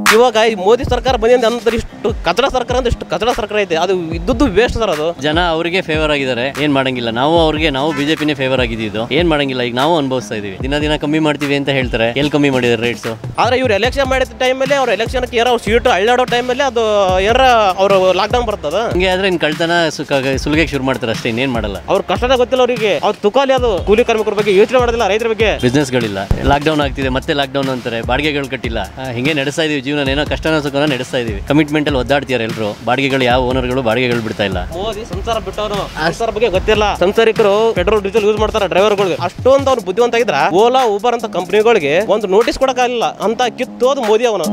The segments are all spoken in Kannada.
ಇವಾಗ ಈ ಮೋದಿ ಸರ್ಕಾರ ಬಂದಿಂದ ಅಂದ್ರೆ ಇಷ್ಟು ಕಚಡ ಸರ್ಕಾರ ಅಂದ್ರೆ ಇಷ್ಟು ಕಚಡ ಸರ್ಕಾರ ಐತೆ ಅದು ಇದ್ದದ್ದು ವೇಸ್ಟ್ ಸರ್ ಅದು ಜನ ಅವರಿಗೆ ಫೇವರ್ ಆಗಿದ್ದಾರೆ ಏನ್ ಮಾಡಂಗಿಲ್ಲ ನಾವು ಅವ್ರಿಗೆ ನಾವು ಬಿಜೆಪಿನೇ ಫೇವರ್ ಆಗಿದ್ದು ಏನ್ ಮಾಡಂಗಿಲ್ಲ ಈಗ ನಾವು ಅನುಭವಿಸ್ತಾ ಇದೀವಿ ದಿನ ದಿನ ಕಮ್ಮಿ ಮಾಡ್ತೀವಿ ಅಂತ ಹೇಳ್ತಾರೆ ಎಲ್ಲಿ ಕಮ್ಮಿ ಮಾಡಿದ್ದಾರೆ ರೇಟ್ಸ್ ಆದ್ರೆ ಇವ್ರು ಎಲೆಕ್ಷನ್ ಮಾಡಿದ ಟೈಮಲ್ಲಿ ಅವ್ರ ಎಲೆಕ್ಷನ್ಗೆ ಯಾರೋ ಸೀಟು ಅಳ್ಳಾಡೋ ಟೈಮಲ್ಲಿ ಅದು ಏನಾರ ಅವರು ಲಾಕ್ಡೌನ್ ಬರ್ತದ ಹಂಗೆ ಆದ್ರೆ ಇನ್ ಕಳ್ತನ ಸುಖ ಸುಲಿಗೆ ಶುರು ಮಾಡ್ತಾರೆ ಅಷ್ಟೇ ಇನ್ನೇನ್ ಮಾಡಲ್ಲ ಅವ್ರ ಕಷ್ಟನೇ ಗೊತ್ತಿಲ್ಲ ಅವರಿಗೆ ಅವ್ರ ತುಕಾಲಿ ಅದು ಕೂಲಿ ಕಾರ್ಮಿಕರ ಬಗ್ಗೆ ಯೋಚನೆ ಮಾಡೋದಿಲ್ಲ ರೈತರ ಬಗ್ಗೆ ಬಿಸ್ನೆಸ್ಗಳಿಲ್ಲ ಲಾಕ್ಡೌನ್ ಆಗ್ತಿದೆ ಮತ್ತೆ ಲಾಕ್ಡೌನ್ ಅಂತಾರೆ ಬಾಡಿಗೆಗಳು ಕಟ್ಟಿಲ್ಲ ಆ, ಹಿಂಗೆ ನಡೆಸ್ತಾ ಇದೀವಿ ಜೀವನ ಏನೋ ಕಷ್ಟನ ಸುಖನ ನಡೆಸ್ತಾ ಇದೀವಿ ಕಮಿಟ್ಮೆಂಟ್ ಅಲ್ಲಿ ಒದ್ದಾಡ್ತಿದ್ದಾರೆ ಎಲ್ಲರೂ ಬಾಡಿಗೆಗಳು ಯಾವ ಓನರ್ಗಳು ಬಾಡಿಗೆಗಳು ಬಿಡ್ತಾ ಇಲ್ಲ ಮೋದಿ ಸಂಸಾರ ಬಿಟ್ಟವನು ಸಂಸಾರ ಬಗ್ಗೆ ಗೊತ್ತಿಲ್ಲ ಸಂಸಾರಿಕರು ಪೆಟ್ರೋಲ್ ಡೀಸೆಲ್ ಯೂಸ್ ಮಾಡ್ತಾರೆ ಡ್ರೈವರ್ಗಳಿಗೆ ಅಷ್ಟೊಂದು ಅವ್ರು ಬುದ್ಧಿವಂತ ಆಗಿದ್ರ ಓಲಾ ಊಬರ್ ಅಂತ ಕಂಪ್ನಿಗಳಿಗೆ ಒಂದು ನೋಟಿಸ್ ಕೊಡಕ್ಕಾಗಲಿಲ್ಲ ಅಂತ ಕಿತ್ತೋದು ಮೋದಿ ಅವನು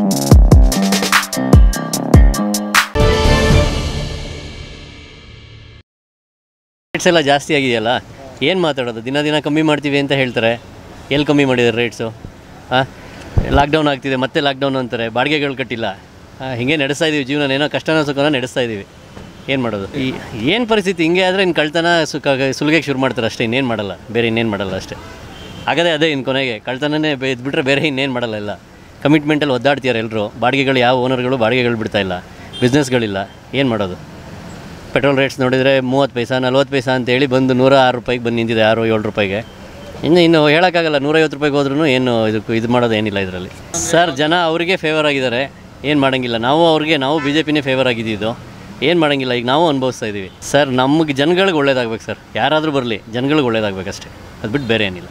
ರೇಟ್ಸ್ ಎಲ್ಲ ಜಾಸ್ತಿ ಆಗಿದೆಯಲ್ಲ ಏನು ಮಾತಾಡೋದು ದಿನ ದಿನ ಕಮ್ಮಿ ಮಾಡ್ತೀವಿ ಅಂತ ಹೇಳ್ತಾರೆ ಎಲ್ಲಿ ಕಮ್ಮಿ ಮಾಡಿದ್ದಾರೆ ರೇಟ್ಸು ಹಾಂ ಲಾಕ್ಡೌನ್ ಆಗ್ತಿದೆ ಮತ್ತೆ ಲಾಕ್ಡೌನ್ ಅಂತಾರೆ ಬಾಡಿಗೆಗಳು ಕಟ್ಟಿಲ್ಲ ಆ, ಹಿಂಗೆ ನಡೆಸ್ತಾ ಇದೀವಿ ಜೀವನ ಏನೋ ಕಷ್ಟನ ಸುಖನ ನಡೆಸ್ತಾ ಇದೀವಿ ಏನು ಮಾಡೋದು ಈ ಏನು ಪರಿಸ್ಥಿತಿ ಹಿಂಗೆ ಆದರೆ ಇನ್ನು ಕಳ್ತನ ಸುಖ ಸುಲಿಗೆ ಶುರು ಮಾಡ್ತಾರೆ ಅಷ್ಟೇ ಇನ್ನೇನು ಮಾಡಲ್ಲ ಬೇರೆ ಇನ್ನೇನು ಮಾಡಲ್ಲ ಅಷ್ಟೇ ಆಗದೆ ಅದೇ ಇನ್ನು ಕೊನೆಗೆ ಕಳ್ತನನೇ ಬಿಟ್ಟರೆ ಬೇರೆ ಇನ್ನೇನು ಮಾಡಲ್ಲ ಎಲ್ಲ ಕಮಿಟ್ಮೆಂಟಲ್ಲಿ ಒದ್ದಾಡ್ತಿದ್ದಾರೆ ಎಲ್ಲರೂ ಬಾಡಿಗೆಗಳು ಯಾವ ಓನರ್ಗಳು ಬಾಡಿಗೆಗಳು ಬಿಡ್ತಾ ಇಲ್ಲ ಬಿಸ್ನೆಸ್ಗಳಿಲ್ಲ ಏನು ಮಾಡೋದು ಪೆಟ್ರೋಲ್ ರೇಟ್ಸ್ ನೋಡಿದರೆ ಮೂವತ್ತು ಪೈಸಾ ನಲ್ವತ್ತು ಪೈಸಾ ಅಂತೇಳಿ ಬಂದು ನೂರ ಆರು ರೂಪಾಯಿಗೆ ಬಂದು ನಿಂತಿದೆ ಆರು ಏಳು ರೂಪಾಯಿಗೆ ಇನ್ನು ಇನ್ನು ಹೇಳೋಕ್ಕಾಗಲ್ಲ ನೂರೈವತ್ತು ರೂಪಾಯಿಗೆ ಹೋದ್ರೂ ಏನು ಇದಕ್ಕೆ ಇದು ಮಾಡೋದು ಏನಿಲ್ಲ ಇದರಲ್ಲಿ ಸರ್ ಜನ ಅವರಿಗೆ ಫೇವರ್ ಆಗಿದ್ದಾರೆ ಏನು ಮಾಡಂಗಿಲ್ಲ ನಾವು ಅವ್ರಿಗೆ ನಾವು ಬಿ ಜೆ ಪಿನೇ ಫೇವರ್ ಆಗಿದ್ದು ಏನು ಮಾಡಂಗಿಲ್ಲ ಈಗ ನಾವು ಅನುಭವಿಸ್ತಾ ಇದ್ದೀವಿ ಸರ್ ನಮಗೆ ಜನಗಳಿಗೆ ಒಳ್ಳೇದಾಗ್ಬೇಕು ಸರ್ ಯಾರಾದರೂ ಬರಲಿ ಜನಗಳಿಗೆ ಒಳ್ಳೇದಾಗಬೇಕಷ್ಟೇ ಅದು ಬಿಟ್ಟು ಬೇರೆ ಏನಿಲ್ಲ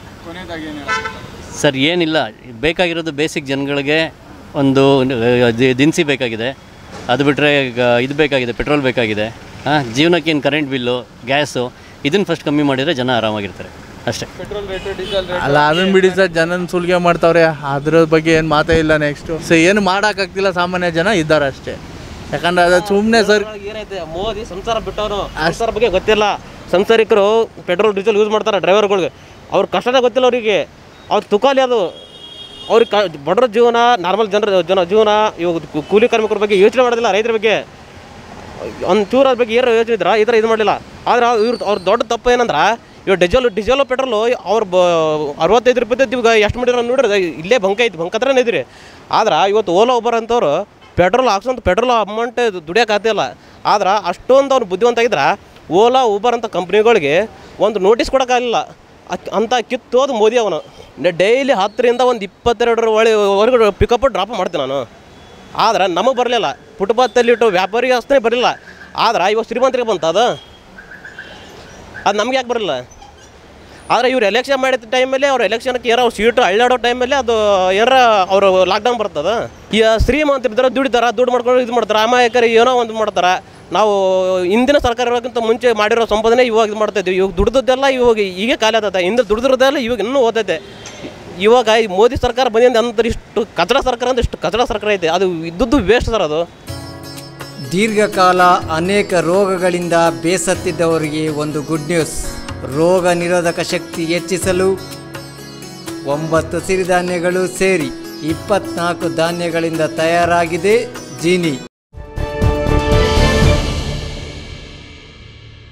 ಸರ್ ಏನಿಲ್ಲ ಬೇಕಾಗಿರೋದು ಬೇಸಿಕ್ ಜನಗಳಿಗೆ ಒಂದು ಅಹ್, ದಿ- ದಿನಸಿ ಬೇಕಾಗಿದೆ ಅದು ಬಿಟ್ಟರೆ ಇದು ಬೇಕಾಗಿದೆ ಪೆಟ್ರೋಲ್ ಬೇಕಾಗಿದೆ ಹಾಂ ಜೀವನಕ್ಕೇನು ಕರೆಂಟ್ ಬಿಲ್ಲು ಗ್ಯಾಸು ಇದನ್ನು ಫಸ್ಟ್ ಕಮ್ಮಿ ಮಾಡಿದರೆ ಜನ ಆರಾಮಾಗಿರ್ತಾರೆ ಅಷ್ಟೇ ಅಲ್ಲ ಅದನ್ನ ಬಿಡಿ ಸರ್ ಜನನ ಸುಲಿಗೆ ಮಾಡ್ತಾವ್ರೆ ಅದ್ರ ಬಗ್ಗೆ ಏನು ಮಾತೇ ಇಲ್ಲ ನೆಕ್ಸ್ಟು ಸೊ ಏನು ಮಾಡೋಕ್ಕಾಗ್ತಿಲ್ಲ ಸಾಮಾನ್ಯ ಜನ ಇದ್ದಾರೆ ಅಷ್ಟೇ ಯಾಕಂದ್ರೆ ಅದು ಸುಮ್ಮನೆ ಸರ್ ಏನೈತೆ ಮೋದಿ ಸಂಸಾರ ಬಿಟ್ಟವನು ಸಂಸಾರ ಬಗ್ಗೆ ಗೊತ್ತಿಲ್ಲ ಸಂಸಾರಿಕರು ಪೆಟ್ರೋಲ್ ಡೀಸೆಲ್ ಯೂಸ್ ಮಾಡ್ತಾರೆ ಡ್ರೈವರ್ಗಳಿಗೆ ಅವ್ರ ಕಷ್ಟನೇ ಗೊತ್ತಿಲ್ಲ ಅವರಿಗೆ ಅವ್ರ ತುಕಾಲಿ ಅದು ಅವ್ರಿಗೆ ಕ ಬಡವ್ರ ಜೀವನ ನಾರ್ಮಲ್ ಜನರ ಜನ ಜೀವನ ಇವಾಗ ಕು- ಕೂಲಿ ಕಾರ್ಮಿಕರ ಬಗ್ಗೆ ಯೋಚನೆ ಮಾಡೋದಿಲ್ಲ ರೈತರ ಬಗ್ಗೆ ಒಂದು ಚೂರ ಅದ್ರ ಬಗ್ಗೆ ಏನು ಯೋಚನೆ ಇದ್ರ ಈ ಥರ ಇದು ಮಾಡಲಿಲ್ಲ ಆದ್ರೆ ಇವ್ರ ಅವ್ರ ದೊಡ್ಡ ತಪ್ಪು ಏನಂದ್ರೆ ಇವಾಗ ಡಿಜಲ್ ಡಿಜಲ್ ಪೆಟ್ರೋಲು ಅವ್ರು ಬ ಅರವತ್ತೈದು ರೂಪಾಯಿ ಇವಾಗ ಎಷ್ಟು ಮಾಡಿರೋ ನೋಡ್ರಿ ಇಲ್ಲೇ ಬಂಕ ಐತಿ ಬಂಕ ಹತ್ರನೇ ಇದ್ರಿ ಆದ್ರೆ ಇವತ್ತು ಓಲಾ ಒಬ್ಬರ್ ಅಂತವ್ರು ಪೆಟ್ರೋಲ್ ಹಾಕ್ಸೋಂತ ಪೆಟ್ರೋಲ್ ಅಮೌಂಟ್ ದುಡಿಯೋಕ್ಕಾಗ್ತಿಲ್ಲ ಆದ್ರೆ ಅಷ್ಟೊಂದು ಅವ್ರು ಬುದ್ಧಿವಂತ ಆಗಿದ್ರೆ ಓಲಾ ಊಬರ್ ಅಂತ ಕಂಪ್ನಿಗಳಿಗೆ ಒಂದು ನೋಟಿಸ್ ಕೊಡೋಕ್ಕಾಗಲಿಲ್ಲ ಅಕ್- ಅಂತ ಕಿತ್ತೋದು ಮೋದಿ ಅವನು ಡೈಲಿ ಹತ್ತರಿಂದ ಒಂದು ಇಪ್ಪತ್ತೆರಡರ ಒಳಗೆ ವರೆಗೂ ಪಿಕಪ್ ಡ್ರಾಪ್ ಮಾಡ್ತೀನಿ ನಾನು ಆದ್ರೆ ನಮಗೆ ಬರಲಿಲ್ಲ ಫುಟ್ಪಾತಲ್ಲಿ ಇಟ್ಟು ವ್ಯಾಪಾರಿಗೆ ಅಷ್ಟೇ ಬರಲಿಲ್ಲ ಆದ್ರೆ ಇವಾಗ ಶ್ರೀಮಂತರಿಗೆ ಬಂತ ಅದು ಅದು ನಮ್ಗೆ ಯಾಕೆ ಬರಲ್ಲ ಆದರೆ ಇವ್ರು ಎಲೆಕ್ಷನ್ ಮಾಡಿದ ಟೈಮಲ್ಲಿ ಅವ್ರ ಎಲೆಕ್ಷನ್ಗೆ ಯಾರೋ ಸೀಟು ಅಳ್ಳಾಡೋ ಟೈಮಲ್ಲಿ ಅದು ಏನಾರ ಅವರು ಲಾಕ್ಡೌನ್ ಬರ್ತದ ಈಗ ಶ್ರೀಮಂತರು ಇದ್ದಾರೆ ದುಡಿತಾರ ದುಡ್ಡು ಮಾಡ್ಕೊಂಡು ಇದು ಮಾಡ್ತಾರೆ ಅಮಾಯಕರು ಏನೋ ಒಂದು ಮಾಡ್ತಾರೆ ನಾವು ಹಿಂದಿನ ಸರ್ಕಾರ ಇರೋಕ್ಕಿಂತ ಮುಂಚೆ ಮಾಡಿರೋ ಸಂಪಾದನೆ ಇವಾಗ ಇದು ಮಾಡ್ತಾ ಇದ್ವಿ ಇವಾಗ ದುಡ್ದದ್ದೆಲ್ಲ ಇವಾಗ ಈಗ ಖಾಲಿ ಆತದ ಹಿಂದೆ ದುಡ್ದಿರೋದೆಲ್ಲ ಇವಾಗ ಇನ್ನೂ ಓದೈತೆ ಇವಾಗ ಈ ಮೋದಿ ಸರ್ಕಾರ ಬಂದಿಂದ ಅಂದ್ರೆ ಇಷ್ಟು ಕಚಡ ಸರ್ಕಾರ ಅಂದ್ರೆ ಇಷ್ಟು ಕಚಡ ಸರ್ಕಾರ ಐತೆ ಅದು ಇದ್ದದ್ದು ವೇಸ್ಟ್ ಸರ್ ಅದು ದೀರ್ಘಕಾಲ ಅನೇಕ ರೋಗಗಳಿಂದ ಬೇಸತ್ತಿದ್ದವರಿಗೆ ಒಂದು ಗುಡ್ ನ್ಯೂಸ್ ರೋಗ ನಿರೋಧಕ ಶಕ್ತಿ ಹೆಚ್ಚಿಸಲು ಒಂಬತ್ತು ಸಿರಿಧಾನ್ಯಗಳು ಸೇರಿ ಇಪ್ಪತ್ನಾಲ್ಕು ಧಾನ್ಯಗಳಿಂದ ತಯಾರಾಗಿದೆ ಜೀನಿ